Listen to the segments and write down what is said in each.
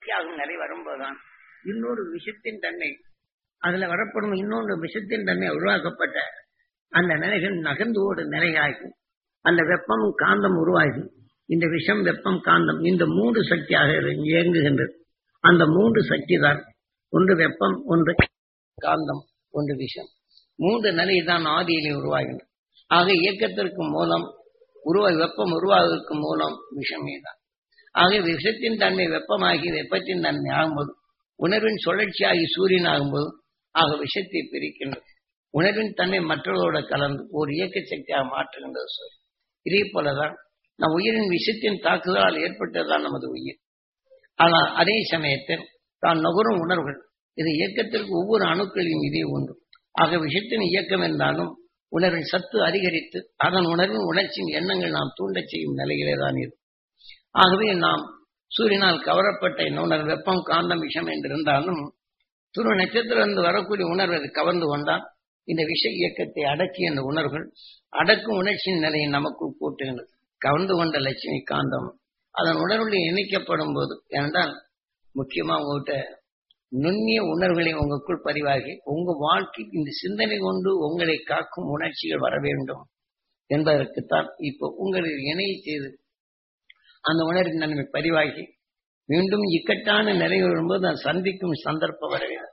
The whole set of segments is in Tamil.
சக்தியாகும் நிலை வரும்போதுதான் இன்னொரு விஷத்தின் தன்மை அதுல வரப்படும் இன்னொரு விஷத்தின் தன்மை உருவாக்கப்பட்ட அந்த நிலைகள் நகர்ந்து ஓடும் நிலையாகி அந்த வெப்பமும் காந்தம் உருவாகி இந்த விஷம் வெப்பம் காந்தம் இந்த மூன்று சக்தியாக இயங்குகின்றது அந்த மூன்று சக்தி தான் ஒன்று வெப்பம் ஒன்று காந்தம் ஒன்று விஷம் மூன்று நிலை தான் ஆதியிலே உருவாகின்றன ஆக இயக்கத்திற்கு மூலம் உருவா வெப்பம் உருவாவதற்கு மூலம் விஷமே தான் ஆக விஷத்தின் தன்மை வெப்பமாகி வெப்பத்தின் தன்மை ஆகும்போது உணர்வின் சுழற்சியாகி சூரியன் ஆகும்போது ஆக விஷத்தை பிரிக்கின்றது உணர்வின் தன்மை மற்றவர்களோட கலந்து ஒரு இயக்க சக்தியாக மாற்றுகின்றது சூரியன் இதே போலதான் நம் உயிரின் விஷத்தின் தாக்குதலால் ஏற்பட்டதுதான் நமது உயிர் ஆனால் அதே சமயத்தில் தான் நுகரும் உணர்வுகள் இது இயக்கத்திற்கு ஒவ்வொரு அணுக்களின் இதே ஒன்று ஆக விஷத்தின் இயக்கம் என்றாலும் உணர்வின் சத்து அதிகரித்து அதன் உணர்வின் உணர்ச்சியின் எண்ணங்கள் நாம் தூண்டச் செய்யும் நிலையிலே தான் இருக்கும் ஆகவே நாம் சூரியனால் கவரப்பட்ட இந்த உணர்வு வெப்பம் காந்தம் விஷம் என்றிருந்தாலும் துருவ நட்சத்திரம் வரக்கூடிய உணர்வு அது கவர்ந்து கொண்டால் இந்த விஷ இயக்கத்தை அடக்கிய அந்த உணர்வுகள் அடக்கும் உணர்ச்சியின் நிலையை நமக்குள் கூட்டுகின்றது கவர்ந்து கொண்ட லட்சுமி காந்தம் அதன் உணர்வுகளில் இணைக்கப்படும் போது ஏனென்றால் முக்கியமா உங்ககிட்ட நுண்ணிய உணர்வுகளை உங்களுக்குள் பதிவாகி உங்க வாழ்க்கை இந்த சிந்தனை கொண்டு உங்களை காக்கும் உணர்ச்சிகள் வர வேண்டும் என்பதற்குத்தான் இப்போ உங்களை இணை செய்து அந்த உணர்வின் நன்மை பதிவாகி மீண்டும் இக்கட்டான நிலை வரும்போது நான் சந்திக்கும் சந்தர்ப்பம் வர வேண்டும்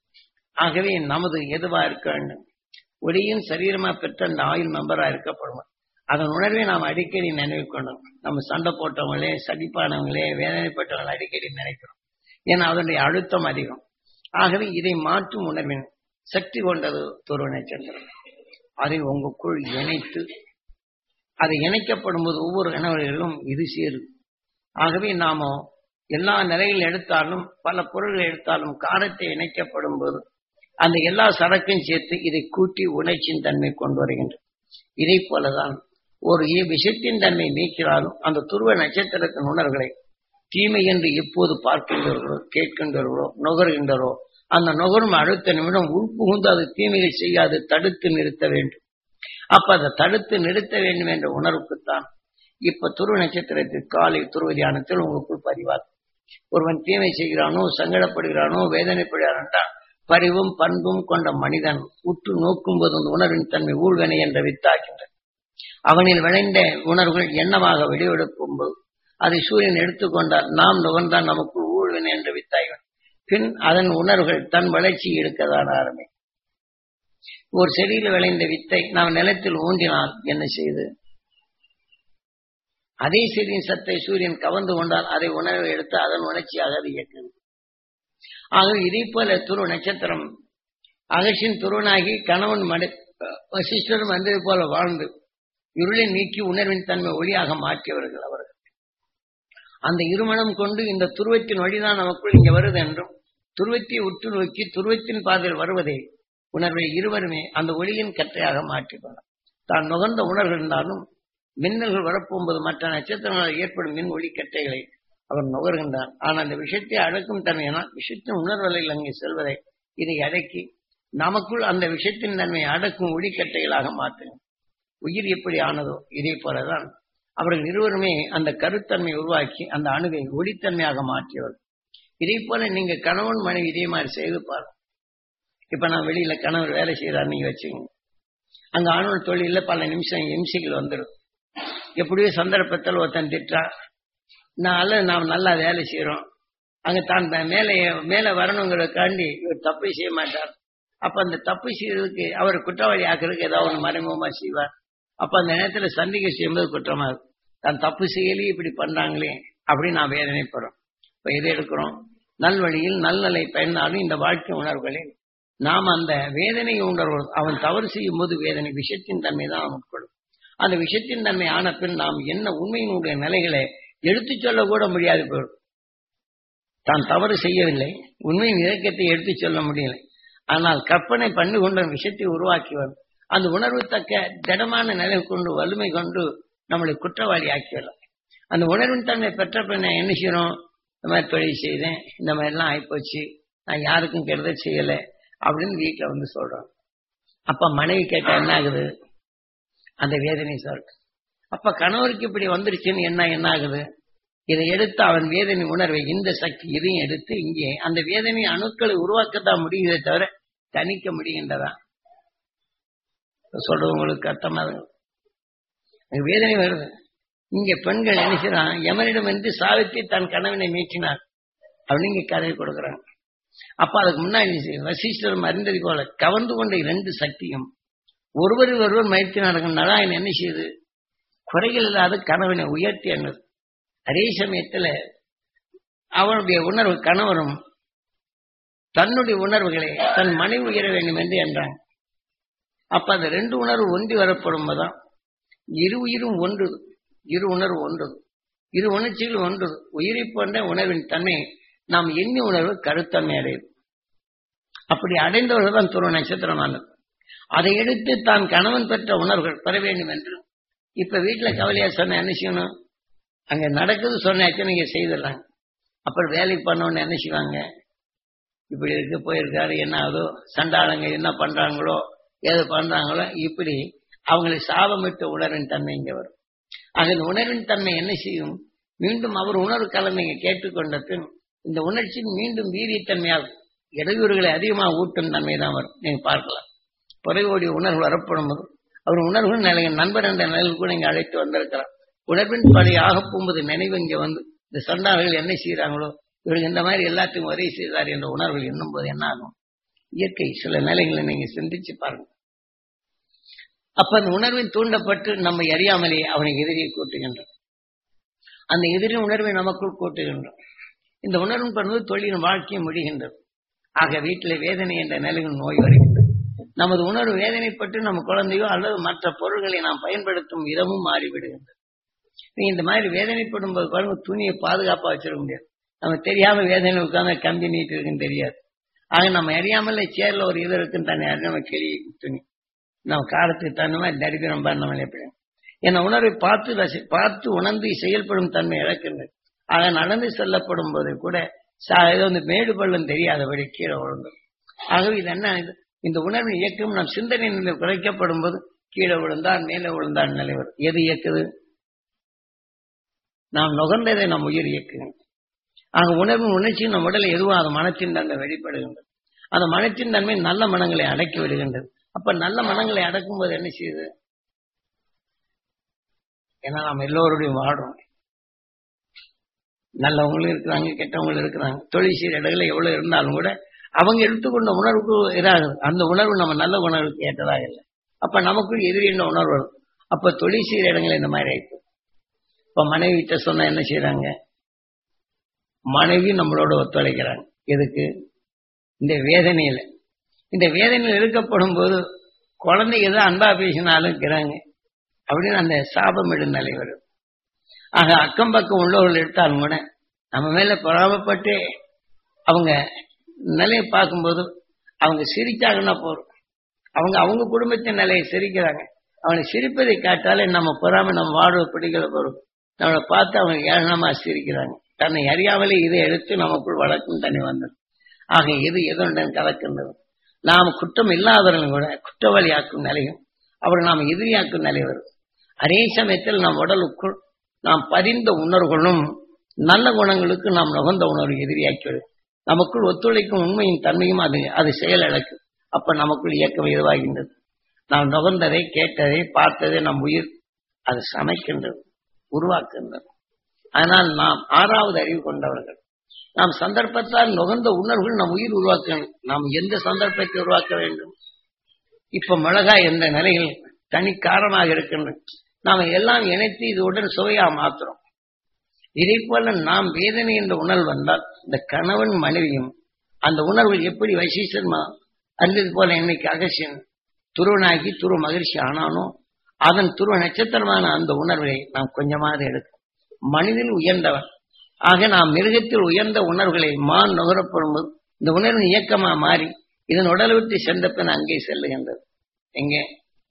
ஆகவே நமது எதுவா இருக்க வேண்டும் ஒளியும் சரீரமா பெற்ற அந்த ஆயுள் மெம்பரா இருக்கப்படும் அதன் உணர்வை நாம் அடிக்கடி நினைவு கொண்டோம் நம்ம சண்டை போட்டவங்களே சதிப்பானவங்களே வேதனைப்பட்டவங்களை அடிக்கடி நினைக்கிறோம் ஏன்னா அதனுடைய அழுத்தம் அதிகம் ஆகவே இதை மாற்றும் உணர்வின் சக்தி கொண்டது துருவ நட்சத்திரம் அதை உங்களுக்குள் இணைத்து அதை இணைக்கப்படும் போது ஒவ்வொரு கணவர்களும் இது சேரும் ஆகவே நாம எல்லா நிலையில் எடுத்தாலும் பல பொருள்கள் எடுத்தாலும் காரத்தை இணைக்கப்படும் போது அந்த எல்லா சரக்கையும் சேர்த்து இதை கூட்டி உணர்ச்சியின் தன்மை கொண்டு வருகின்றது இதை போலதான் ஒரு விஷத்தின் தன்மை நீக்கிறாலும் அந்த துருவ நட்சத்திரத்தின் உணர்வுகளை தீமை என்று எப்போது பார்க்கின்றவர்களோ கேட்கின்றவர்களோ நுகர்கின்றவரோ அந்த நுகரும் அடுத்த நிமிடம் உள்புகுந்து அது தீமைகள் செய்யாது தடுத்து நிறுத்த வேண்டும் அப்ப அதை தடுத்து நிறுத்த வேண்டும் என்ற உணர்வுக்குத்தான் இப்ப துருவ நட்சத்திரத்தில் காலை துருவ தியானத்தில் உங்களுக்குள் பதிவார் ஒருவன் தீமை செய்கிறானோ சங்கடப்படுகிறானோ வேதனைப்படுகிறான் பரிவும் பண்பும் கொண்ட மனிதன் உற்று நோக்கும் போது அந்த உணர்வின் தன்மை ஊழ்கனை என்ற வித்தாகின்றது அவனில் விளைந்த உணர்வுகள் என்னவாக வெளியெடுக்கும் போது அதை சூரியன் எடுத்துக்கொண்டால் நாம் நுகர்ந்தால் நமக்கு ஊழ்வினை என்று வித்தாய்வன் பின் அதன் உணர்வுகள் தன் வளர்ச்சி எடுக்கதான் ஆரம்பி ஒரு செடியில் விளைந்த வித்தை நாம் நிலத்தில் ஊன்றினால் என்ன செய்து அதே செடியின் சத்தை சூரியன் கவர்ந்து கொண்டால் அதை உணர்வை எடுத்து அதன் உணர்ச்சியாக அது இயக்குது ஆகவே இதே போல துரு நட்சத்திரம் அகசின் துருவனாகி கணவன் மடை வசிஷ்டரும் வந்தது போல வாழ்ந்து இருளை நீக்கி உணர்வின் தன்மை ஒளியாக மாற்றியவர்கள் அவர்கள் அந்த இருமணம் கொண்டு இந்த துருவத்தின் வழிதான் நமக்குள் இங்க வருது என்றும் துருவத்தை உற்று நோக்கி துருவத்தின் பாதையில் வருவதை உணர்வை இருவருமே அந்த ஒளியின் கற்றையாக மாற்றிக்கொண்டார் தான் நுகர்ந்த உணர்வு இருந்தாலும் மின்னல்கள் வரப்போகும்போது மற்ற நட்சத்திரங்களால் ஏற்படும் மின் ஒளி கட்டைகளை அவர் நுகர்கின்றார் ஆனால் அந்த விஷயத்தை அடக்கும் தன்மையினால் விஷயத்தின் உணர்வலையில் அங்கே செல்வதை இதை அடக்கி நமக்குள் அந்த விஷயத்தின் தன்மையை அடக்கும் ஒளிக்கட்டைகளாக மாற்றுங்க உயிர் எப்படி ஆனதோ இதே போலதான் அவர்கள் இருவருமே அந்த கருத்தன்மை உருவாக்கி அந்த அணுகை ஒளித்தன்மையாக மாற்றியவர் இதே போல நீங்க கணவன் மனைவி இதே மாதிரி செய்து பாருங்க இப்ப நான் வெளியில கணவர் வேலை செய்யறாரு நீங்க வச்சுங்க அங்க ஆணவ தொழில பல நிமிஷம் இம்சைகள் வந்துடும் எப்படியோ சந்தர்ப்பத்தில் ஒருத்தன் திட்டா நான் நாம் நல்லா வேலை செய்யறோம் அங்க தான் மேலே மேல வரணுங்கிறதுக்காண்டி இவர் தப்பு செய்ய மாட்டார் அப்ப அந்த தப்பு செய்யறதுக்கு அவர் குற்றவாளி ஆக்குறதுக்கு ஏதாவது ஒன்று மறைமுகமா செய்வார் அப்ப அந்த நேரத்துல சந்திக்க செய்யும்போது குற்றமா இருக்கும் தான் தப்பு செய்யலையே இப்படி பண்றாங்களே அப்படின்னு நான் வேதனைப்படுறோம் இப்ப எது எடுக்கிறோம் நல்வழியில் நல்நிலை பயந்தாலும் இந்த வாழ்க்கை உணர்வுகளில் நாம் அந்த வேதனை உணர்வு அவன் தவறு செய்யும் போது வேதனை விஷயத்தின் தன்மை தான் அவன் உட்கொள்ளும் அந்த விஷயத்தின் தன்மை ஆன பின் நாம் என்ன உண்மையினுடைய நிலைகளை எடுத்து சொல்ல கூட முடியாது போயிடும் தான் தவறு செய்யவில்லை உண்மையின் இலக்கத்தை எடுத்து சொல்ல முடியல ஆனால் கற்பனை பண்ணி கொண்ட விஷயத்தை உருவாக்கியவன் அந்த உணர்வு தக்க திடமான நிலை கொண்டு வலிமை கொண்டு நம்மளை குற்றவாளி ஆக்கிடலாம் அந்த உணர்வின் தன்மை பெற்ற பின்ன என்ன செய்யணும் இந்த மாதிரி தொழில் செய்தேன் இந்த மாதிரிலாம் ஆயிப்போச்சு நான் யாருக்கும் கெடுதல் செய்யலை அப்படின்னு வீட்டில் வந்து சொல்றோம் அப்ப மனைவி கேட்டா என்ன ஆகுது அந்த வேதனை சொல் அப்ப கணவருக்கு இப்படி வந்துருச்சுன்னு என்ன என்ன ஆகுது இதை எடுத்து அவன் வேதனை உணர்வை இந்த சக்தி இதையும் எடுத்து இங்கே அந்த வேதனை அணுக்களை உருவாக்கத்தான் முடியுதே தவிர தணிக்க முடிகின்றதா சொல்றவங்களுக்கு அர்த்தமா வேதனை வருது இங்க பெண்கள் என்ன செய்யறான் யமனிடம் வந்து சாவித்தி தன் கணவனை மீட்டினார் அப்படின்னு இங்க கதை கொடுக்குறாங்க அப்ப அதுக்கு முன்னாடி வசிஷ்டர் அறிந்தது போல கவர்ந்து கொண்ட இரண்டு சக்தியும் ஒருவர் ஒருவர் மயத்தி நடக்கின்றதா என்ன செய்யுது குறைகள் இல்லாத கணவனை உயர்த்தி எண்ணது அதே சமயத்துல அவனுடைய உணர்வு கணவரும் தன்னுடைய உணர்வுகளை தன் மனைவி உயர வேண்டும் என்று என்றாங்க அப்ப அந்த ரெண்டு உணர்வு ஒன்றி வரப்படும் போதுதான் இரு உயிரும் ஒன்று இரு உணர்வு ஒன்று இரு உணர்ச்சிகள் ஒன்று உயிரை போன்ற உணர்வின் தன்மை நாம் எண்ணி உணர்வு கருத்தன்மை அடையுது அப்படி அடைந்தவர்கள் தான் துருவ நட்சத்திரமானது அதை எடுத்து தான் கணவன் பெற்ற உணர்வுகள் பெற வேண்டும் என்று இப்ப வீட்டுல கவலையா சொன்ன என்ன செய்யணும் அங்க நடக்குது சொன்னாச்சும் நீங்க செய்திடலாங்க அப்புறம் வேலைக்கு பண்ணோன்னு என்ன செய்வாங்க இப்படி இருக்கு போயிருக்காரு என்ன ஆகுதோ சண்டாளங்க என்ன பண்றாங்களோ ஏது பண்றாங்களோ இப்படி அவங்களை சாபமிட்ட உணர்வின் தன்மை இங்க வரும் ஆக இந்த உணர்வின் தன்மை என்ன செய்யும் மீண்டும் அவர் உணர்வு கலந்தைங்க கேட்டுக்கொண்ட பின் இந்த உணர்ச்சி மீண்டும் வீரியத்தன்மையாகும் இடையூறுகளை அதிகமாக ஊட்டும் தன்மை தான் வரும் நீங்க பார்க்கலாம் புறையோடைய உணர்வு வரப்படும் போது அவர் உணர்வு நிலைய நண்பர் என்ற நிலையில் கூட இங்க அழைத்து வந்திருக்கிறார் உணர்வின் பழைய ஆக போகும்போது நினைவு இங்க வந்து இந்த சண்டாளர்கள் என்ன செய்யறாங்களோ இவருக்கு இந்த மாதிரி எல்லாத்தையும் ஒரே செய்தார் என்ற உணர்வு எண்ணும் போது என்ன ஆகும் இயற்கை சில நிலைகளை நீங்க சிந்திச்சு பாருங்க அப்ப அந்த உணர்வின் தூண்டப்பட்டு நம்மை அறியாமலே அவனை எதிரியை கூட்டுகின்றோம் அந்த எதிரி உணர்வை நமக்குள் கூட்டுகின்றோம் இந்த உணர்வின் பண்ணுவது தொழிலின் வாழ்க்கையை முடிகின்றது ஆக வீட்டில் வேதனை என்ற நிலையில் நோய் வருகின்றது நமது உணர்வு வேதனைப்பட்டு நம்ம குழந்தையோ அல்லது மற்ற பொருள்களை நாம் பயன்படுத்தும் விதமும் மாறிவிடுகின்றது நீ இந்த மாதிரி வேதனைப்படும் போது பாருங்க துணியை பாதுகாப்பா வச்சிருக்க முடியாது நம்ம தெரியாம வேதனை உட்கார்ந்து கம்பி நீட்டு இருக்குன்னு தெரியாது ஆக நம்ம அறியாமலே சேர்ல ஒரு இது இருக்குன்னு தன்னை அறியாம கிளி துணி நம்ம காலத்துக்கு தகுந்த மாதிரி தரித்திரம் பண்ண எப்படி என் உணர்வை பார்த்து ரசி பார்த்து உணர்ந்து செயல்படும் தன்மை இழக்கின்றது ஆக நடந்து செல்லப்படும் போது கூட ஏதோ இந்த மேடு பள்ளம் தெரியாதபடி கீழே விழுந்தது ஆகவே இது என்ன இது இந்த உணர்வின் இயக்கம் நம் சிந்தனை நிலை குறைக்கப்படும் போது கீழே விழுந்தான் மேலே விழுந்தான் நிலை வரும் எது இயக்குது நாம் நுகர்ந்ததை நம் உயிர் இயக்குகிறோம் ஆக உணர்வின் உணர்ச்சி நம் உடலை எதுவும் அது மனத்தின் தன்மை வெளிப்படுகின்றது அந்த மனத்தின் தன்மை நல்ல மனங்களை அடக்கி விடுகின்றது அப்ப நல்ல மனங்களை அடக்கும் போது என்ன செய்யுது ஏன்னா நாம் எல்லோருடையும் வாடுறோம் நல்லவங்களும் இருக்கிறாங்க கெட்டவங்களும் இருக்கிறாங்க தொழில் செய்கிற இடத்துல எவ்வளவு இருந்தாலும் கூட அவங்க எடுத்துக்கொண்ட உணர்வுக்கு இதாகுது அந்த உணர்வு நம்ம நல்ல உணர்வுக்கு ஏற்றதாக இல்லை அப்ப நமக்குள் எதிரி என்ன உணர்வு வரும் அப்ப தொழில் செய்கிற இடங்கள் இந்த மாதிரி ஆயிடுச்சு இப்ப மனைவி கிட்ட சொன்னா என்ன செய்யறாங்க மனைவி நம்மளோட ஒத்துழைக்கிறாங்க எதுக்கு இந்த வேதனையில இந்த வேதனையில் இருக்கப்படும் போது குழந்தை எதோ அன்பா பேசினாலும் இருக்கிறாங்க அப்படின்னு அந்த சாபமிடும் நிலை வரும் ஆக அக்கம் பக்கம் உள்ளவர்கள் எடுத்தாலும் கூட நம்ம மேல பொறாமப்பட்டு அவங்க நிலையை பார்க்கும்போது அவங்க சிரிச்சாங்கன்னா போறோம் அவங்க அவங்க குடும்பத்தின் நிலையை சிரிக்கிறாங்க அவனை சிரிப்பதை காட்டாலே நம்ம பொறாம நம்ம வாழ்வு பிடிக்கல போறோம் நம்மளை பார்த்து அவங்க ஏழனமா சிரிக்கிறாங்க தன்னை அறியாமலே இதை எடுத்து நமக்குள் வழக்கும் தண்ணி வந்தது ஆக எது எதுடன் கலக்கின்றது நாம் குற்றம் இல்லாதவர்களும் கூட குற்றவாளியாக்கும் நிலையும் அவர் நாம் எதிரியாக்கும் நிலை வரும் அதே சமயத்தில் நம் உடலுக்குள் நாம் பதிந்த உணர்வுகளும் நல்ல குணங்களுக்கு நாம் நுகர்ந்த உணர்வு எதிரியாக்கிவிடும் நமக்குள் ஒத்துழைக்கும் உண்மையின் தன்மையும் அது அது செயலிழக்கும் அப்ப நமக்குள் இயக்கம் இதுவாகின்றது நாம் நுகர்ந்ததை கேட்டதை பார்த்ததை நம் உயிர் அது சமைக்கின்றது உருவாக்குகின்றது ஆனால் நாம் ஆறாவது அறிவு கொண்டவர்கள் நாம் சந்தர்ப்பத்தால் நுகர்ந்த உணர்வுகள் நம் உயிர் உருவாக்க நாம் எந்த சந்தர்ப்பத்தை உருவாக்க வேண்டும் இப்ப மிளகாய் என்ற நிலையில் தனி காரமாக இருக்கின்றது நாம் எல்லாம் இணைத்து இதுவுடன் சுவையா மாத்துறோம் இதே போல நாம் வேதனை என்ற உணர்வு வந்தால் இந்த கணவன் மனைவியும் அந்த உணர்வு எப்படி வைசீசன்மா அல்லது போல இன்னைக்கு அகசியன் துருவனாகி துருவ மகிழ்ச்சி ஆனானோ அதன் துருவ நட்சத்திரமான அந்த உணர்வை நாம் கொஞ்சமாக எடுக்கும் மனிதன் உயர்ந்தவன் ஆக நாம் மிருகத்தில் உயர்ந்த உணர்வுகளை மான் நுகரப்படும்போது இந்த உணர்வு இயக்கமா மாறி இதன் உடலை விட்டு சென்ற பின் அங்கே செல்லுகின்றது எங்கே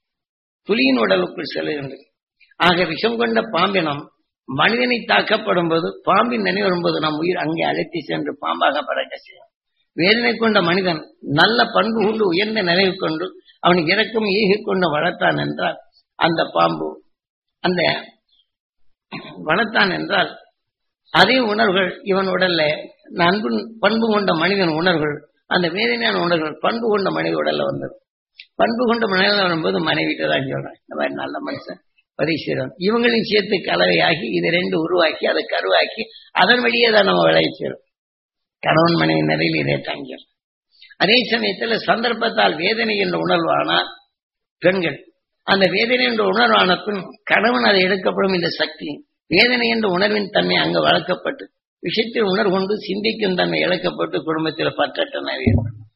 புலியின் உடலுக்குள் செல்லுகின்றது ஆக விஷம் கொண்ட பாம்பினம் மனிதனை தாக்கப்படும் போது பாம்பின் நினைவு வரும்போது நம் உயிர் அங்கே அழைத்து சென்று பாம்பாக பறக்க செய்யும் வேதனை கொண்ட மனிதன் நல்ல பண்பு கொண்டு உயர்ந்த நினைவு கொண்டு அவனுக்கு இறக்கம் ஈகி கொண்டு வளர்த்தான் என்றால் அந்த பாம்பு அந்த வளர்த்தான் என்றால் அதே உணர்வுகள் இவன் உடல்ல அன்பு பண்பு கொண்ட மனிதன் உணர்வுகள் அந்த வேதனையான உணர்வுகள் பண்பு கொண்ட மனித உடல்ல வந்தது பண்பு கொண்ட மனிதன் வரும்போது மனைவிட்டு தான் சொல்றேன் இந்த மாதிரி நல்ல மனுஷன் பரிசீலன் இவங்களையும் சேர்த்து கலவையாகி இது ரெண்டு உருவாக்கி அதை கருவாக்கி அதன் வழியே தான் நம்ம விளைவிச்சிடும் கணவன் மனைவி நிலையில் இதே தங்கிடும் அதே சமயத்துல சந்தர்ப்பத்தால் வேதனை என்ற உணர்வானால் பெண்கள் அந்த வேதனை என்ற உணர்வான பின் கணவன் அதை எடுக்கப்படும் இந்த சக்தி வேதனை என்ற உணர்வின் தன்மை அங்கு வளர்க்கப்பட்டு விஷயத்தில் உணர்வு கொண்டு சிந்திக்கும் தன்மை இழக்கப்பட்டு குடும்பத்தில் பற்றட்ட நிறைய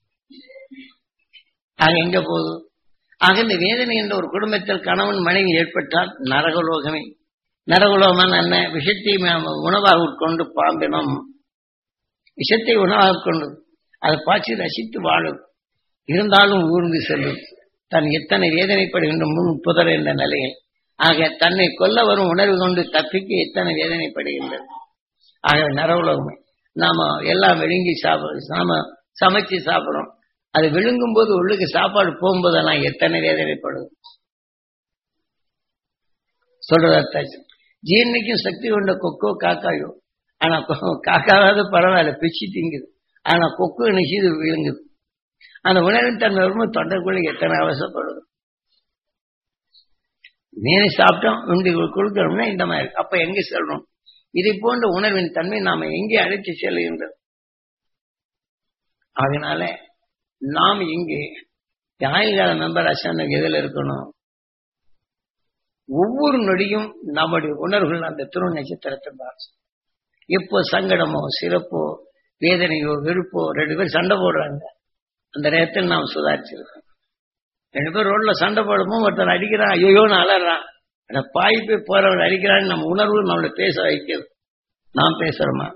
ஆக எங்க போகுது ஆக இந்த வேதனை என்ற ஒரு குடும்பத்தில் கணவன் மனைவி ஏற்பட்டால் நரகலோகமே நரகலோகமான என்ன விஷத்தை நாம உணவாக உட்கொண்டு பாம்பினம் விஷத்தை உணவாக கொண்டு அதை பாய்ச்சி ரசித்து வாழும் இருந்தாலும் ஊர்ந்து செல்லும் தன் எத்தனை வேதனைப்படுகின்ற முன் புதர் என்ற நிலையில் ஆக தன்னை கொல்ல வரும் உணர்வு கொண்டு தப்பிக்க எத்தனை வேதனைப்படுகின்றது ஆக நரவுலகமே நாம எல்லாம் விழுங்கி சாப்பிடுறோம் நாம சமைச்சு சாப்பிடுறோம் அது விழுங்கும் போது உள்ளுக்கு சாப்பாடு போகும்போதெல்லாம் எத்தனை வேதனைப்படுது சொல்றதாச்சு ஜீர்ணிக்கும் சக்தி கொண்ட கொக்கோ காக்காயோ ஆனா கொ- காக்காவது பரவாயில்ல பிச்சு திங்குது ஆனா கொக்கு நிச்சயது விழுங்குது அந்த உணவின் தன்மை வரும்போது தொண்டைக்குள்ள எத்தனை அவசரப்படுது மீனை சாப்பிட்டோம் உண்டி கொடுக்கிறோம்னா இந்த மாதிரி அப்ப எங்க செல்றோம் இதை போன்ற உணர்வின் தன்மை நாம எங்கே அழைத்து செல்கின்றது அதனால நாம் இங்கே ஆயுள்கால மெம்பர் அசந்தம் எதில் இருக்கணும் ஒவ்வொரு நொடியும் நம்முடைய உணர்வுகள் அந்த துரு நட்சத்திரத்தின் தான் எப்போ சங்கடமோ சிறப்போ வேதனையோ வெறுப்போ ரெண்டு பேர் சண்டை போடுறாங்க அந்த நேரத்தில் நாம் சுதாரிச்சிருக்கோம் ரெண்டு பேர் ரோட்ல சண்டை போடும்போது ஒருத்தன் அடிக்கிறான் ஐயோன்னு அலறான் அந்த பாய் போய் போறவன் அடிக்கிறான்னு நம்ம உணர்வு நம்மளை பேச வைக்கிறது நாம் பேசுறோமா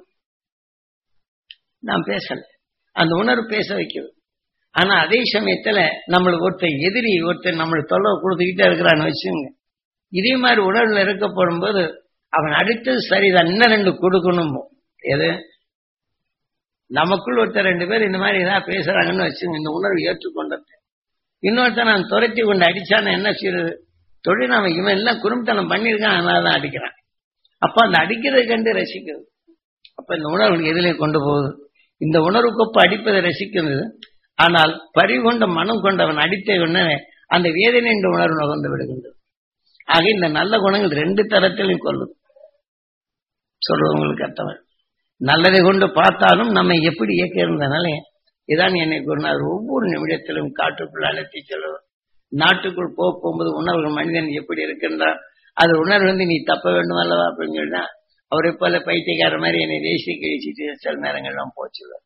நாம் பேசல அந்த உணர்வு பேச வைக்கிறது ஆனா அதே சமயத்துல நம்மளுக்கு ஒருத்தன் எதிரி ஒருத்தன் நம்மளுக்கு தொல்லை கொடுத்துக்கிட்டே இருக்கிறான்னு வச்சுங்க இதே மாதிரி உணர்வுல இருக்கப்படும் போது அவன் அடுத்தது சரிதான் இன்னும் ரெண்டு கொடுக்கணும் எது நமக்குள் ஒருத்தர் ரெண்டு பேர் இந்த மாதிரி ஏதாவது பேசுறாங்கன்னு வச்சுங்க இந்த உணர்வு ஏற்றுக்கொண்டது இன்னொருத்தன் நான் துரத்தி கொண்டு அடிச்சான்னு என்ன செய்யறது தொழில் நாம இவன் எல்லாம் குறும்புத்தனம் பண்ணியிருக்கான் அதனால தான் அடிக்கிறான் அப்ப அந்த அடிக்கிறதை கண்டு ரசிக்கிறது அப்ப இந்த உணர்வு எதிலே கொண்டு போகுது இந்த உணர்வுக்கொப்ப அடிப்பதை ரசிக்கிறது ஆனால் பறிகொண்ட மனம் கொண்டவன் அடித்த உடனே அந்த வேதனை என்ற உணர்வு நுகர்ந்து விடுகின்றது ஆக இந்த நல்ல குணங்கள் ரெண்டு தரத்திலையும் கொள்ளும் சொல்றவங்களுக்கு அர்த்தம் நல்லதை கொண்டு பார்த்தாலும் நம்ம எப்படி இயக்க இருந்தனால இதான் என்னை கூறினார் ஒவ்வொரு நிமிடத்திலும் காட்டுக்குள் அழைத்து செல்லும் நாட்டுக்குள் போக போகும்போது உணர்வு மனிதன் எப்படி இருக்கின்றான் அது உணர்வு வந்து நீ தப்ப வேண்டும் அல்லவா அப்படின்னு சொன்னா அவரை போல பைத்தியக்கார மாதிரி என்னை தேசிய கழிச்சிட்டு சில நேரங்கள்லாம் போச்சுள்ளார்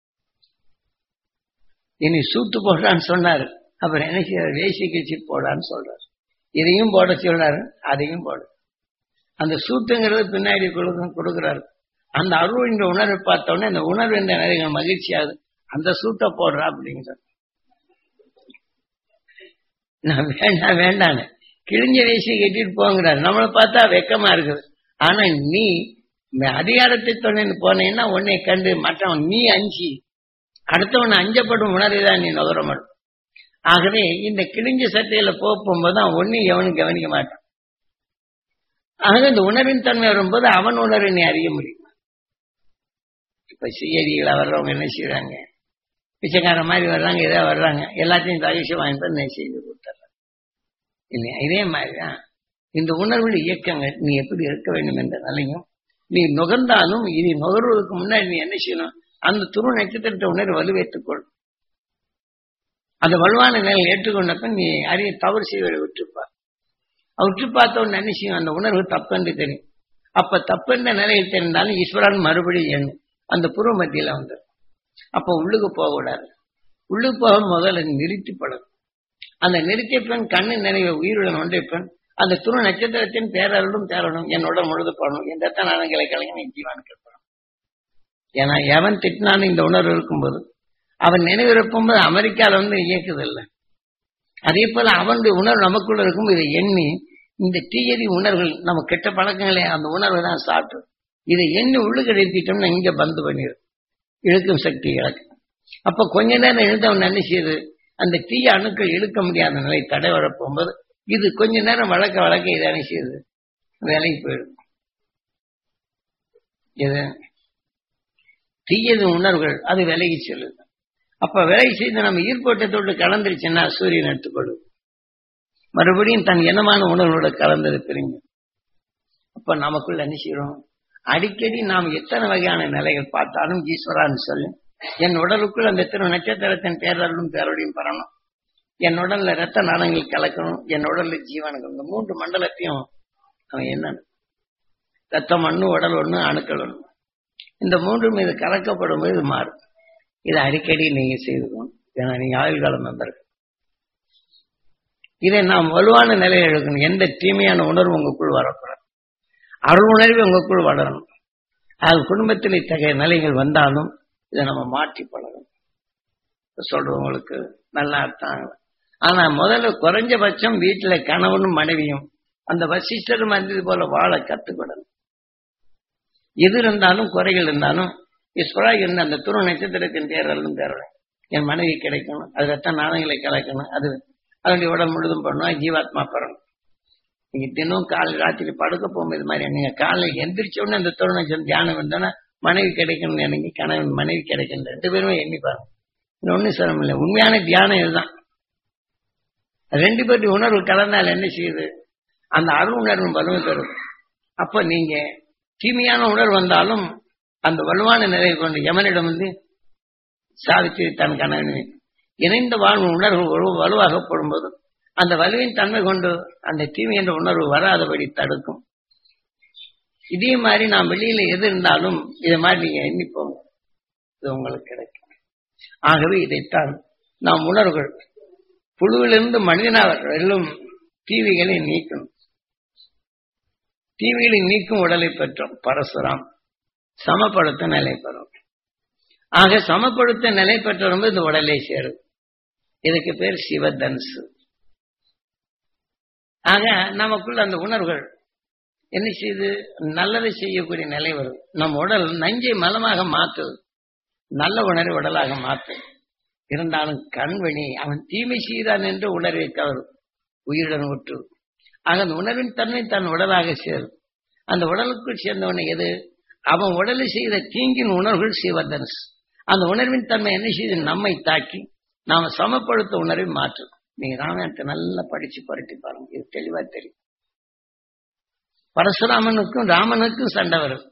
இனி சூத்து போடுறான்னு சொன்னாரு அப்புறம் என்ன செய்யறாரு வேசி கழிச்சு போடான்னு சொல்றாரு இதையும் போட சொல்றாரு அதையும் போடு அந்த சூத்துங்கிறது பின்னாடி கொடுக்க கொடுக்குறாரு அந்த அருள் என்ற உணர்வை பார்த்த உடனே அந்த உணர்வு என்ற நிறைய மகிழ்ச்சியாகுது அந்த சூட்டை போடுறா அப்படிங்கிற நான் வேண்டாம் வேண்டான்னு கிழிஞ்ச வேசி கட்டிட்டு போங்கிறாரு நம்மளை பார்த்தா வெக்கமா இருக்குது ஆனா நீ இந்த அதிகாரத்தை துணைன்னு போனேன்னா உன்னை கண்டு மற்றவன் நீ அஞ்சி அடுத்தவன் அஞ்சப்படும் உணர்வை தான் நீ நுகர மாட்டோம் ஆகவே இந்த கிழிஞ்ச சட்டையில போக போகும்போது தான் ஒன்னும் எவனும் கவனிக்க மாட்டான் ஆக இந்த உணர்வின் தன்மை வரும்போது அவன் உணர்வை நீ அறிய முடியும் இப்ப சிஐடிகளை வர்றவங்க என்ன செய்யறாங்க பிச்சைக்கார மாதிரி வர்றாங்க ஏதோ வர்றாங்க எல்லாத்தையும் தகவல் வாங்கிட்டு வந்து செய்து கொடுத்துட்றாங்க இல்லையா இதே மாதிரிதான் இந்த உணர்வுள்ள இயக்கங்கள் நீ எப்படி இருக்க வேண்டும் என்ற நிலையும் நீ நுகர்ந்தாலும் இதை நுகர்வதற்கு முன்னாடி நீ என்ன செய்யணும் அந்த துரு நட்சத்திரத்தை உணர்வு வலுவேற்றுக்கொள் அந்த வலுவான நிலையை ஏற்றுக்கொண்ட பின் நீ அறிய தவறு செய்வதை விட்டுப்பார் விட்டு பார்த்த உடனே என்ன செய்யும் அந்த உணர்வு தப்பென்று தெரியும் அப்ப தப்பென்ற நிலையில் தெரிந்தாலும் ஈஸ்வரன் மறுபடியும் எண்ணும் அந்த புற மத்தியில வந்து அப்ப உள்ளுக்கு போக கூடாது உள்ளுக்கு போக முதல்ல நிறுத்தி பழகும் அந்த நிறுத்திய பெண் கண்ணு நினைவு உயிருடன் ஒன்றை பெண் அந்த துரு நட்சத்திரத்தின் பேரருளும் தேரணும் என்னோட முழுது போடணும் எந்த நாணங்களை கலைஞன் நீ ஜீவான் கேட்கணும் ஏன்னா எவன் திட்டினான்னு இந்த உணர்வு இருக்கும்போது அவன் நினைவிருக்கும் போது அமெரிக்கால வந்து இயக்குது இல்லை அதே போல அவனுடைய உணர்வு நமக்குள்ள இருக்கும் இதை எண்ணி இந்த தீயதி உணர்வுகள் நம்ம கெட்ட பழக்கங்களே அந்த உணர்வை தான் சாப்பிட்டு இதை எண்ணி உள்ளுக்கு நிறுத்திட்டோம்னா இங்க பந்து பண்ணிடும் இழுக்கும் சக்தி இழக்கு அப்ப கொஞ்ச நேரம் எழுந்தவன் என்ன செய்யுது அந்த தீய அணுக்கள் இழுக்க முடியாத நிலை தடை வரப்போகும்போது இது கொஞ்ச நேரம் வளர்க்க வளர்க்க இதை என்ன செய்யுது வேலைக்கு போயிடும் எது தீயது உணர்வுகள் அது விலகி செல்லுது அப்ப விலகி செய்து நம்ம ஈர்ப்போட்டத்தோடு கலந்துருச்சுன்னா சூரியன் எடுத்துக்கொள்ளுது மறுபடியும் தன் இனமான உணர்வோட கலந்தது பிரிங்க அப்ப நமக்குள்ள என்ன செய்யறோம் அடிக்கடி நாம் எத்தனை வகையான நிலைகள் பார்த்தாலும் ஈஸ்வரான்னு சொல்லு என் உடலுக்குள் அந்த திரு நட்சத்திரத்தின் பேரலும் பேரொழியும் பெறணும் என் உடல்ல ரத்த நாணங்கள் கலக்கணும் என் உடல்ல ஜீவனங்கள் இந்த மூன்று மண்டலத்தையும் அவன் என்ன ரத்தம் ஒண்ணு உடல் ஒண்ணு அணுக்கள் ஒண்ணு இந்த மூன்றும் இது கலக்கப்படும் போது இது மாறும் இதை அடிக்கடி நீங்க செய்துக்கணும் ஏன்னா நீங்க ஆயுள் காலம் வந்திருக்கு இதை நாம் வலுவான நிலையை எடுக்கணும் எந்த தீமையான உணர்வு உங்களுக்குள் வரக்கூடாது அருள் உணர்வு உங்களுக்குள் வளரணும் அது குடும்பத்தில் இத்தகைய நிலைகள் வந்தாலும் இதை நம்ம மாற்றி பழகணும் சொல்றவங்களுக்கு நல்லா அர்த்தம் ஆனா முதல்ல குறைஞ்சபட்சம் வீட்டுல கணவனும் மனைவியும் அந்த வசிஷ்டரும் வந்தது போல வாழ கத்துக்கொள்ளணும் எது இருந்தாலும் குறைகள் இருந்தாலும் ஈஸ்வரா இருந்த அந்த துரு நட்சத்திரத்தின் தேர்தலும் தேர்றேன் என் மனைவி கிடைக்கணும் அது ரத்த நாணயங்களை கலக்கணும் அது அதனுடைய உடல் முழுதும் பண்ணணும் ஜீவாத்மா பெறணும் நீங்க தினம் காலை ராத்திரி படுக்க போகும்போது மாதிரி நீங்க காலையில் எந்திரிச்ச உடனே அந்த துரு நட்சத்திரம் தியானம் இருந்தானா மனைவி கிடைக்கணும்னு எனக்கு கணவன் மனைவி கிடைக்கணும் ரெண்டு பேருமே எண்ணி பாருங்க இது ஒன்றும் சிரமம் இல்லை உண்மையான தியானம் இதுதான் ரெண்டு பேருடைய உணர்வு கலந்தால் என்ன செய்யுது அந்த அருள் உணர்வு வலுவை பெறும் அப்ப நீங்க தீமையான உணர்வு வந்தாலும் அந்த வலுவான நிலையை கொண்டு யமனிடம் வந்து சாதித்து தன் கணவனை இணைந்த வாழ்வு உணர்வு வலு- வலுவாகப்படும் போது அந்த வலுவின் தன்மை கொண்டு அந்த தீமை என்ற உணர்வு வராதபடி தடுக்கும் இதே மாதிரி நாம் வெளியில எது இருந்தாலும் இதை மாதிரி நீங்க எண்ணிப்போங்க இது உங்களுக்கு கிடைக்கும் ஆகவே இதைத்தான் நாம் உணர்வுகள் புழுவிலிருந்து மனிதனாக வெல்லும் தீவிகளை நீக்கணும் தீவிகளை நீக்கும் உடலை பெற்றோம் பரசுராம் சமப்படுத்த நிலை பெறும் ஆக சமப்படுத்த நிலை பெற்றவங்க இந்த உடலை சேரும் இதுக்கு பேர் சிவதன்சு ஆக நமக்குள்ள அந்த உணர்வுகள் என்ன செய்யுது நல்லதை செய்யக்கூடிய நிலை வரும் நம் உடல் நஞ்சை மலமாக மாற்றுது நல்ல உணர்வை உடலாக மாற்றும் இருந்தாலும் கண்வெளி அவன் தீமை செய்தான் என்று உணர்வை கவரும் உயிருடன் உற்று ஆக அந்த உணர்வின் தன்மை தன் உடலாக சேரும் அந்த உடலுக்குள் சேர்ந்தவனை எது அவன் உடலில் செய்த தீங்கின் உணர்வுகள் சிவதன்ஸ் அந்த உணர்வின் தன்மை என்ன செய்து நம்மை தாக்கி நாம சமப்படுத்த உணர்வை மாற்றும் நீங்க ராமாயணத்தை நல்லா படிச்சு புரட்டி பாருங்க இது தெளிவா தெரியும் பரசுராமனுக்கும் ராமனுக்கும் சண்டை வரும்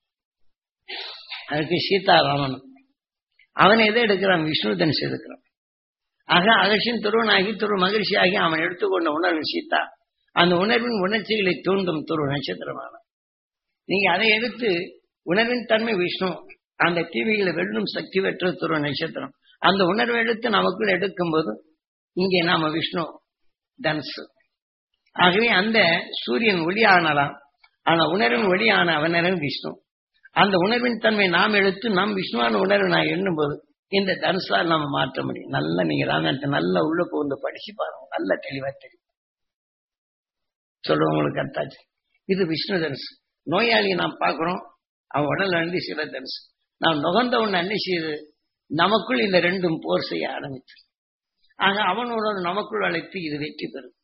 அதுக்கு சீதா ராமனும் அவன் எதை எடுக்கிறான் விஷ்ணு தனுஷ் எடுக்கிறான் ஆக அகர்ஷன் துருவனாகி துரு மகிழ்ச்சியாகி அவன் எடுத்துக்கொண்ட உணர்வு சீதா அந்த உணர்வின் உணர்ச்சிகளை தூண்டும் துரு நட்சத்திரமான நீங்க அதை எடுத்து உணர்வின் தன்மை விஷ்ணு அந்த தீவிகளை வெல்லும் சக்தி பெற்ற துரு நட்சத்திரம் அந்த உணர்வை எடுத்து நமக்குள் எடுக்கும்போது இங்கே நாம விஷ்ணு தனுசு ஆகவே அந்த சூரியன் ஒளியானலாம் ஆனா உணர்வின் ஒளியான அவனரும் விஷ்ணு அந்த உணர்வின் தன்மை நாம் எடுத்து நம் விஷ்ணுவான உணர்வை நான் எண்ணும்போது இந்த தனுசா நம்ம மாற்ற முடியும் நல்லா நீங்க ராமாயணத்தை நல்லா உள்ள புகுந்து படிச்சு பாருங்க நல்ல தெளிவா தெரியும் சொல்றவங்களுக்கு அர்த்தாச்சு இது விஷ்ணு தனுசு நோயாளியை நாம் பார்க்கிறோம் அவன் உடல் வந்து சிவ தனுசு நாம் நுகர்ந்த ஒண்ணு என்ன செய்யுது நமக்குள் இந்த ரெண்டும் போர் செய்ய ஆரம்பிச்சு ஆக அவனோட நமக்குள் அழைத்து இது வெற்றி பெறும்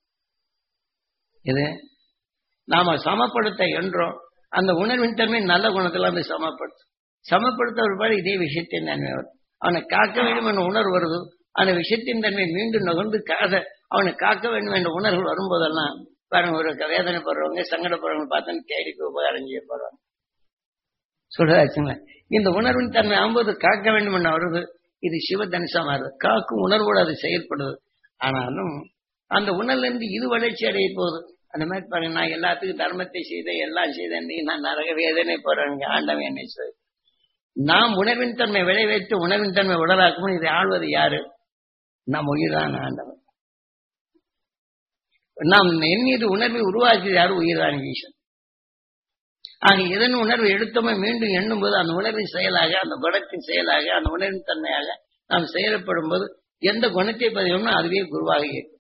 இது நாம சமப்படுத்த என்றோம் அந்த உணர்வின் தன்மை நல்ல குணத்துல வந்து சமப்படுத்தும் சமப்படுத்த ஒருபாடு இதே விஷயத்தின் தன்மை வரும் அவனை காக்க வேண்டும் என்ற உணர்வு வருது அந்த விஷயத்தின் தன்மை மீண்டும் நுகர்ந்து காத அவனை காக்க வேண்டும் என்ற உணர்வு வரும்போதெல்லாம் பாருங்க ஒரு வேதனைப்படுறவங்க சங்கடப்படுறவங்க பார்த்தோன்னு தேடி போய் உபகாரம் செய்ய போறாங்க சொல்றாச்சுங்களா இந்த உணர்வின் தன்மை ஆகும்போது காக்க வேண்டும் என்ற வருது இது சிவ தனுஷா மாறுது காக்கும் உணர்வோடு அது செயல்படுது ஆனாலும் அந்த உணர்வுல இருந்து இது வளர்ச்சி அடைய போகுது அந்த மாதிரி பாருங்க நான் எல்லாத்துக்கும் தர்மத்தை செய்தேன் எல்லாம் செய்தேன் நீ நான் நரக வேதனை போறேன் ஆண்டவன் என்னை சொல் நாம் உணர்வின் தன்மை விளைவித்து உணர்வின் தன்மை உடலாக்கும் இதை ஆள்வது யாரு நாம் உயிர்தான் ஆண்டவன் நாம் எண்ணியது உணர்வை உருவாக்கியது யாரு உயிர்தான் ஈசன் ஆக இதன் உணர்வு எடுத்தோமே மீண்டும் எண்ணும் போது அந்த உணர்வின் செயலாக அந்த குணத்தின் செயலாக அந்த உணர்வின் தன்மையாக நாம் செயல்படும் போது எந்த குணத்தை பதிவுமோ அதுவே குருவாக இருக்கும்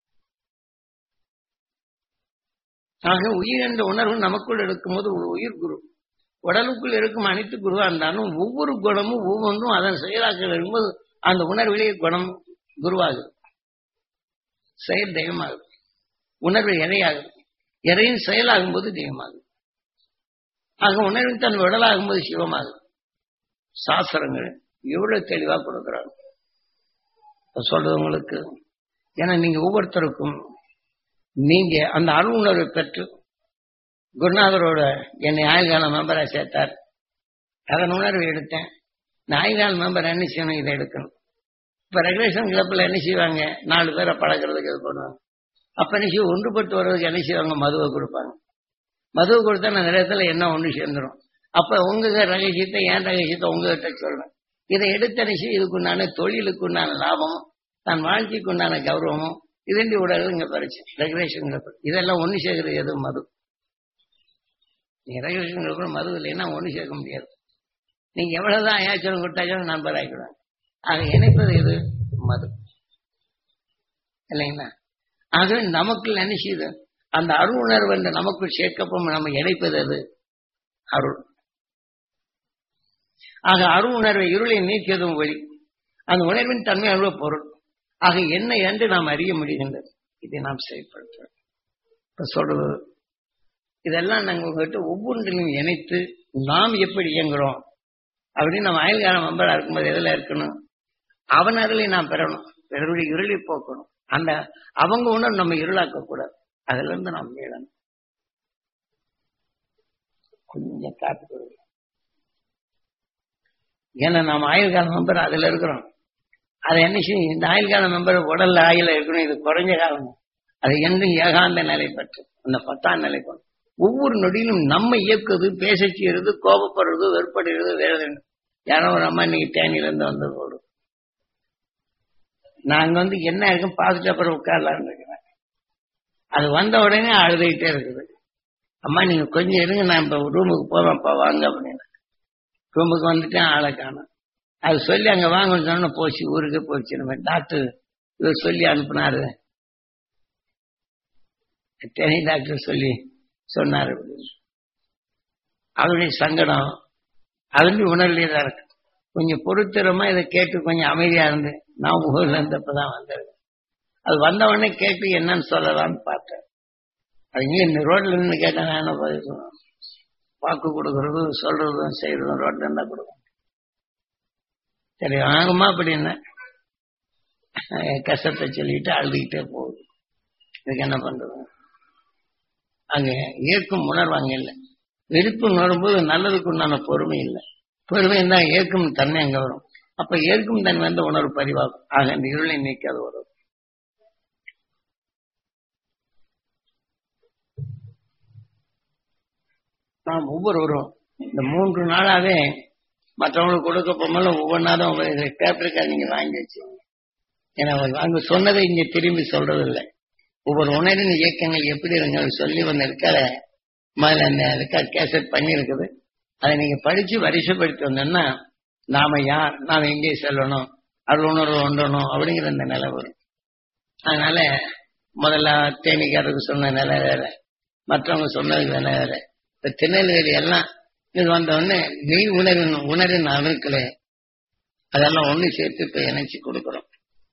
ஆக உயிர் என்ற உணர்வு நமக்குள் இருக்கும்போது ஒரு உயிர் குரு உடலுக்குள் இருக்கும் அனைத்து குருவா இருந்தாலும் ஒவ்வொரு குணமும் ஒவ்வொன்றும் அதன் செயலாக்க இருக்கும்போது அந்த உணர்விலேயே குணம் குருவாகுது செயல் தெய்வமாகுது உணர்வு இறையாகுது இறையின் செயலாகும் போது தெய்வமாகுது ஆக உணர்வின் தன் உடலாகும்போது சிவமாகும் சாஸ்திரங்கள் எவ்வளவு தெளிவா கொடுக்குறாங்க இப்ப சொல்றது உங்களுக்கு ஏன்னா நீங்க ஒவ்வொருத்தருக்கும் நீங்க அந்த அருள் உணர்வை பெற்று குருநாதரோட என்னை ஆயுள்கால மெம்பரா சேர்த்தார் அதன் உணர்வை எடுத்தேன் இந்த ஆயுள்கால மெம்பர் என்ன செய்யணும் இதை எடுக்கணும் இப்ப ரெகுலேஷன் கிளப்ல என்ன செய்வாங்க நாலு பேரை பழக்கிறதுக்கு இது பண்ணுவாங்க அப்ப என்ன செய்வோம் ஒன்றுபட்டு வர்றதுக்கு என்ன செய்வாங்க மதுவை கொடுப்பாங்க மதுவை கொடுத்தா நான் நிறைய இடத்துல என்ன ஒன்று சேர்ந்துடும் அப்ப உங்க ரகசியத்தை என் ரகசியத்தை உங்ககிட்ட சொல்றேன் இதை எடுத்த நிச்சயம் இதுக்குண்டான தொழிலுக்கு உண்டான லாபமும் தன் வாழ்க்கைக்கு உண்டான கௌரவமும் இதண்டி உடல் இங்க பறிச்சு ரெகுலேஷன் இதெல்லாம் ஒண்ணு சேர்க்கறது எதுவும் மது நீங்க ரெகுலேஷன் மது இல்லைன்னா ஒண்ணு சேர்க்க முடியாது நீங்க எவ்வளவுதான் ஏச்சரம் கொடுத்தாச்சும் நண்பர் ஆகிடுவாங்க ஆக இணைப்பது எது மது இல்லைங்களா ஆகவே நமக்கு என்ன செய்யுது அந்த அருள் உணர்வு என்று நமக்குள் சேர்க்கப்போம் நம்ம இணைப்பது அது அருள் ஆக அருள் உணர்வை இருளை நீக்கியதும் வழி அந்த உணர்வின் தன்மை அருள பொருள் ஆக என்ன என்று நாம் அறிய முடிகின்றது இதை நாம் செயல்படுத்துவோம் இப்ப சொல்றது இதெல்லாம் நாங்கள் உங்ககிட்ட ஒவ்வொன்றிலும் இணைத்து நாம் எப்படி இயங்குறோம் அப்படின்னு நம்ம அயல்கால மெம்பரா இருக்கும்போது எதுல இருக்கணும் அவன் அருளை நாம் பெறணும் பிறருடைய இருளை போக்கணும் அந்த அவங்க உணர்வு நம்ம இருளாக்க கூடாது அதுல இருந்து நாம் மீளணும் கொஞ்சம் காத்து ஏன்னா நாம் ஆயுள்கால மெம்பர் அதுல இருக்கிறோம் அதை என்ன செய்யும் இந்த ஆயுள்கால மெம்பர் உடல்ல ஆயுள இருக்கணும் இது குறைஞ்ச காலம் அது என்றும் ஏகாந்த நிலை பெற்று அந்த பத்தாம் நிலை கொண்டு ஒவ்வொரு நொடியிலும் நம்ம இயக்குறது பேச செய்யறது கோபப்படுறது வெறுப்படுறது வேற யாரோ ஒரு அம்மா இன்னைக்கு தேனியில இருந்து வந்து போடும் நாங்க வந்து என்ன இருக்கும் பார்த்துட்டு அப்புறம் உட்காரலான்னு இருக்கிறேன் அது வந்த உடனே அழுதுகிட்டே இருக்குது அம்மா நீங்க கொஞ்சம் இருங்க நான் இப்ப ரூமுக்கு போவேன்ப்பா வாங்க அப்படின்னு ரூமுக்கு வந்துட்டேன் ஆளை காணும் அது சொல்லி அங்க வாங்கன்னு சொன்ன போச்சு ஊருக்கு போச்சு நம்ம டாக்டர் இவர் சொல்லி அனுப்புனாரு தேனி டாக்டர் சொல்லி சொன்னாரு அப்படின்னு அவருடைய சங்கடம் அதுலேயும் உணர்வுலேயே தான் இருக்கு கொஞ்சம் பொறுத்திரமா இதை கேட்டு கொஞ்சம் அமைதியா இருந்து நான் ஊர்ல இருந்தப்பதான் வந்தது அது வந்த உடனே கேட்டு என்னன்னு சொல்லலாம்னு பார்த்தேன் அது இங்கே இந்த ரோட்ல நின்று கேட்டேன் நான் என்ன பதில் சொல்லுவேன் வாக்கு கொடுக்கறதும் சொல்றதும் செய்யறதும் ரோட்ல இருந்தா கொடுக்கும் சரி வாங்குமா அப்படின்னு கஷ்டத்தை சொல்லிட்டு அழுதுகிட்டே போகுது இதுக்கு என்ன பண்றது அங்க ஏற்கும் உணர்வாங்க இல்லை வெறுப்பு உணரும்போது நல்லதுக்கு உண்டான பொறுமை இல்லை பொறுமை தான் ஏற்கும் தன்மை அங்க வரும் அப்ப ஏற்கும் தன்மை வந்து உணர்வு பதிவாகும் ஆக இந்த இருளை நீக்கி அது வரும் நாம் ஒவ்வொருவரும் இந்த மூன்று நாளாவே மற்றவங்களுக்கு கொடுக்க போகும்போது ஒவ்வொன்றாலும் உங்களுக்கு பேப்பருக்கு நீங்க வாங்கி வச்சுங்க ஏன்னா அங்க சொன்னதை இங்க திரும்பி சொல்றது இல்லை ஒவ்வொரு உணரின் இயக்கங்கள் எப்படி இருங்க சொல்லி ஒன்று இருக்கிற முதல்ல அந்த ரெக்கார்ட் கேசட் பண்ணியிருக்குது அதை நீங்க படிச்சு வரிசைப்படுத்தி வந்தோம்னா நாம யார் நாம எங்கே செல்லணும் அருள் உணர்வு ஒன்றணும் அப்படிங்கிற அந்த நிலை வரும் அதனால முதல்ல தேனிக்காரருக்கு சொன்ன நிலை வேற மற்றவங்க சொன்னதுக்கு நிலை வேற இப்ப திருநெல்வேலி எல்லாம் இது வந்த உடனே நீ உணரின் உணரின் அணுக்களே அதெல்லாம் ஒண்ணு சேர்த்து இப்ப இணைச்சு கொடுக்குறோம்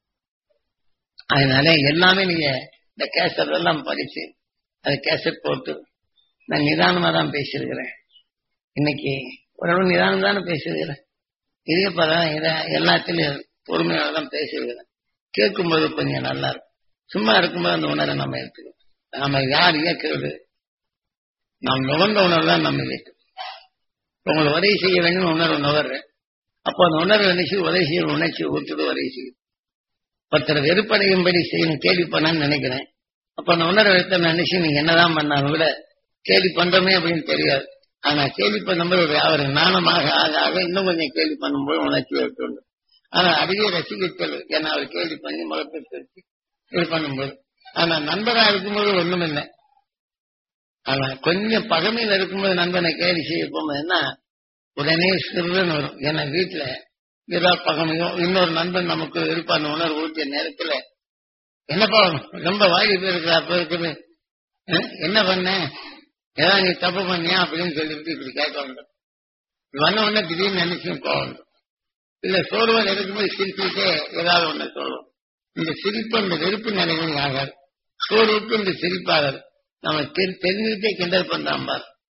அதனால எல்லாமே நீங்க இந்த கேசட் எல்லாம் படிச்சு அதை கேசட் போட்டு நான் நிதானமா தான் பேசியிருக்கிறேன் இன்னைக்கு ஓரளவு நிதானம் தானே பேசியிருக்கிறேன் இதே படம் இதை எல்லாத்திலையும் பொறுமையாக தான் பேசியிருக்கிறேன் கேட்கும்போது கொஞ்சம் நல்லா இருக்கும் சும்மா இருக்கும்போது அந்த உணரை நம்ம எடுத்துக்கணும் நாம யார் இயக்குறது நாம் நுகர்ந்த உணர்வு தான் நம்ம இயக்கு உங்களை உதவி செய்ய வேண்டும் உணர்வு நுகர்றேன் அப்போ அந்த உணர்வு நினைச்சு உதவி செய்ய உணர்ச்சி ஊற்றுது உதவி செய்யும் ஒருத்தர் வெறுப்படையும்படி செய்யணும் கேள்வி பண்ணான்னு நினைக்கிறேன் அப்ப அந்த உணர்வு எடுத்த நினைச்சு நீங்க என்னதான் பண்ணாலும் கூட கேள்வி பண்றோமே அப்படின்னு தெரியாது ஆனா கேள்வி பண்ணும்போது அவர் ஞானமாக ஆக ஆக இன்னும் கொஞ்சம் கேள்வி பண்ணும்போது உணர்ச்சி ஏற்பட்டு ஆனா அதிக ரசிகர்கள் ஏன்னா அவர் கேள்வி பண்ணி முகப்பெற்று இது பண்ணும்போது ஆனா நண்பரா இருக்கும்போது ஒண்ணும் இல்லை ஆனா கொஞ்சம் பகமையில் இருக்கும்போது நண்பனை கேள்வி செய்ய போகும்போதுன்னா உடனே சிறுன்னு வரும் ஏன்னா வீட்டுல ஏதாவது பகமையோ இன்னொரு நண்பன் நமக்கு இருப்பான உணர்வு ஊற்றிய நேரத்துல என்னப்பா ரொம்ப வாய் இருக்கிறா அப்ப இருக்குது என்ன பண்ண ஏதாவது நீ தப்பு பண்ணியா அப்படின்னு சொல்லிட்டு இப்படி கேட்க வேண்டும் வந்த உடனே திடீர்னு நினைச்சும் கோவம் இல்ல சோர்வல் இருக்கும்போது சிரிச்சுட்டே ஏதாவது ஒண்ணு சொல்லுவோம் இந்த சிரிப்பு அந்த வெறுப்பு நிலைகள் ஆகாது சோர்வுக்கு இந்த சிரிப்பாகாது நம்ம தெரிஞ்சுக்கிட்டே கிண்டல் பண்றான் பார்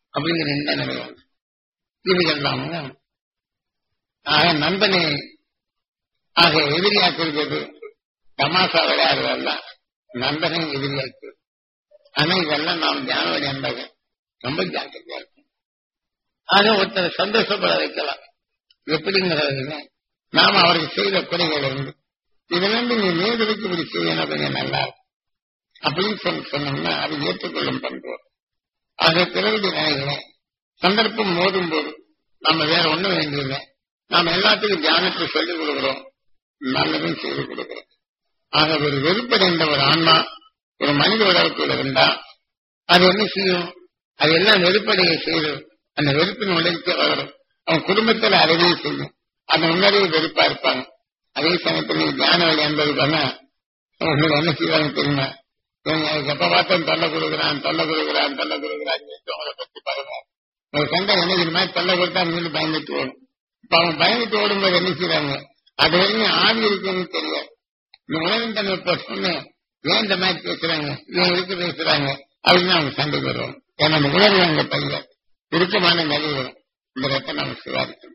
அப்படிங்கிற இந்த நிலை உண்டு. இது எல்லாமும் ஆக நண்பனை ஆக எதிரியாக்குறது தமாசா விளையாடுறதெல்லாம் நண்பனை எதிரியாக்கு ஆனா இதெல்லாம் நாம் தியானம் என்பது ரொம்ப ஜாக்கிரதையா இருக்கும் ஆக ஒருத்தர் சந்தோஷப்பட வைக்கலாம் எப்படிங்கிறது நாம அவருக்கு செய்த குறைகள் உண்டு இதுல இருந்து நீ நேர்களுக்கு இப்படி செய்யணும் கொஞ்சம் நல்லா இருக்கும் அப்படின்னு சொல்லி சொன்னோம்னா அது ஏற்றுக்கொள்ளும் பண்றோம் ஆக பிறகு நினைக்கிறேன் சந்தர்ப்பம் மோதும் போது நம்ம வேற ஒண்ணும் வேண்டியதில்லை நாம எல்லாத்துக்கும் தியானத்தை சொல்லிக் கொடுக்கிறோம் நல்லதும் செய்து கொடுக்கிறோம் ஆக ஒரு வெறுப்படைந்த ஒரு ஆன்மா ஒரு மனித உலகத்தில் இருந்தா அது என்ன செய்யும் அது எல்லாம் வெறுப்படைய செய்யும் அந்த வெறுப்பின் உலகத்தை வளரும் அவன் குடும்பத்தில் அறவே செய்யும் அந்த முன்னாடியே வெறுப்பா இருப்பாங்க அதே சமயத்தில் நீ தியான வழி என்பது பண்ண உங்களுக்கு என்ன செய்வாங்க தெரியுமா இவங்க எனக்கு எப்ப பார்த்தாலும் தொல்லை கொடுக்குறான் தொல்லை கொடுக்குறான் தொல்லை கொடுக்குறான் அவங்கள பத்தி பாருங்க ஒரு சண்டை என்ன தெரியுமா தொல்லை கொடுத்தா மீண்டும் பயந்துட்டு ஓடும் இப்ப அவன் பயந்துட்டு ஓடும்போது என்ன செய்யறாங்க அது வரைக்கும் ஆவி இருக்குன்னு தெரியாது இந்த உலகம் தன்னை இப்ப சொன்ன ஏன் இந்த மாதிரி பேசுறாங்க ஏன் இருக்கு பேசுறாங்க அப்படின்னு அவங்க சண்டைக்கு வருவோம் ஏன்னா அந்த உணர்வு அங்க பையன் இறுக்கமான நிலை வரும் இந்த ரத்தை நம்ம சுதாரிக்கணும்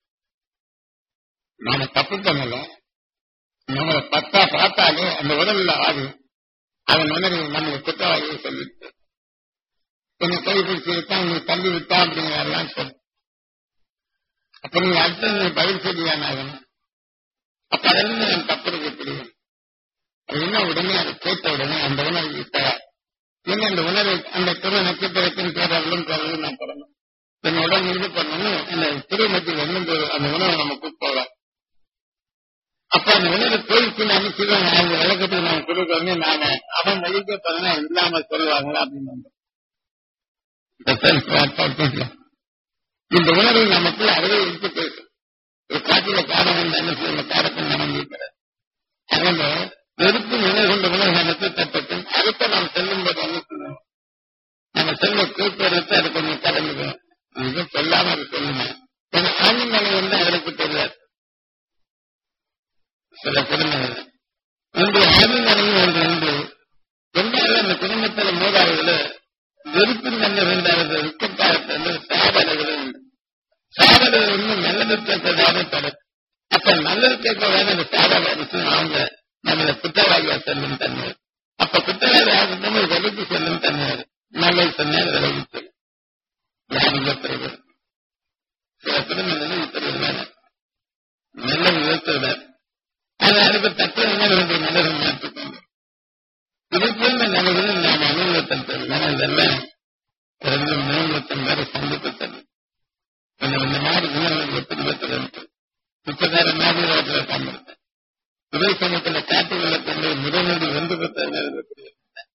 நாம தப்பு பண்ணல நம்மளை பத்தா பார்த்தாலே அந்த உடல்ல ஆகும் அதன் உணர்வு நம்ம குற்றவாளியை சொல்லிட்டு என்னை கை பிடிச்சு விட்டா நீ தள்ளி விட்டா அப்படிங்கிறதெல்லாம் சொல்லு அப்ப நீங்க அடுத்த நீ பதில் சொல்லிதான் ஆகணும் அப்ப அதிலிருந்து நான் தப்புறது புரியும் அப்படின்னா உடனே அதை கேட்ட உடனே அந்த உணர்வு இப்ப என்ன அந்த உணர்வு அந்த திரு நட்சத்திரத்தின் பேரர்களும் பேரலும் நான் படணும் என் உடல் இருந்து பண்ணணும் அந்த திருமணத்தில் எண்ணும் போது அந்த உணவை நமக்கு போகலாம் அப்ப அந்த உணர்வு போயிடுச்சு நான் செய்வாங்க அவங்க விளக்கத்துக்கு நான் கொடுக்க வந்து நான் அவன் வழிக்க பண்ணா இல்லாம சொல்லுவாங்களா அப்படின்னு வந்தேன். இந்த self பார்ப்போம். இந்த உணர்வு நமக்குள்ள அறவே இருக்கு பேசும் ஒரு காட்டில காரணம் என்ன செய்யும் காரத்தை மனம் இருக்கிறது அதனால வெறுப்பு நிலை கொண்ட உணர்வு நமக்கு தட்டட்டும் அடுத்த நாம் செல்லும் போது என்ன செய்யணும் நம்ம செல்ல கூப்பிடுறது அது கொஞ்சம் கடந்துக்கணும் இது சொல்லாம அது சொல்லுங்க ஏன்னா ஆண்மை நிலை வந்து அவருக்கு தெரியாது சில குடும்பங்கள் ஒன்று ஆண்மை நிலையும் ஒன்று உண்டு ரெண்டாவது அந்த குடும்பத்துல மூதாவதுல வெறுப்பின் நல்ல ரெண்டாவது விற்கத்தாரத்தில் சாதனைகள் உண்டு சாதனை இன்னும் நல்லது கேட்கறதான தடுப்பு அப்ப நல்லது கேட்க வேணும் அந்த சாதனை விஷயம் அவங்க நம்மளை குற்றவாளியா செல்லும் தன்மை அப்ப குற்றவாளி ஆகட்டும் விலைக்கு செல்லும் தன்மை நல்லது சொன்னால் விலகி செல்லும் ஞானிகப்படுது சில குடும்பங்கள் இப்படி இருந்தாங்க நல்ல விதத்துடன் அது அதுக்கு தக்க உணர்வு நல்லது மாற்றிக்கொண்டு இது போன்ற நிலைகளில் நாம் அனுபவத்தில் இதெல்லாம் ரெண்டு மூணு லட்சம் பேரை சந்தித்து தரும் கொஞ்சம் இந்த மாதிரி உணர்வு எப்படி பெற்றது முப்பதாயிர மாதிரி ரோட்டில் பயன்படுத்தேன் துறை சமயத்தில் காட்டு வெள்ளத்தோடு முதலீடு வென்று பெற்ற எப்படி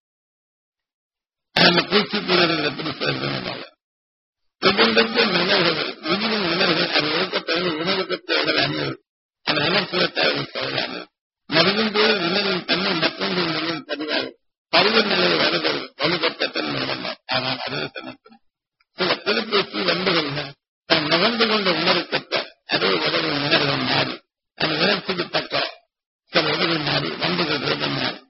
அந்த பூச்சி கூறுகள் எப்படி சேர்ந்ததுனால ஒவ்வொன்றுக்கும் உணர்வுகள் உயிரின் உணர்வுகள் அது ஒழுக்கப்பட்ட உணவு பெற்றவர்கள் அணிவது அந்த உணர்ச்சியத்தை சொல்லலாமல் மருந்தும் போது உணர்வின் தன்மை மற்றொன்று உணர்வின் பதிவாகும் பருவ நிலை வருதல் வலுப்பட்ட தன்மை ஆனால் அது தனக்கு சில திருப்பூச்சி வண்டுகள் தான் நுகர்ந்து கொண்ட உணர்வு பெற்ற அதே உடலின் உணர்வு மாறி அந்த உணர்ச்சிக்கு தக்க சில உதவி மாறி வண்டுகள் ரூபம் மாறி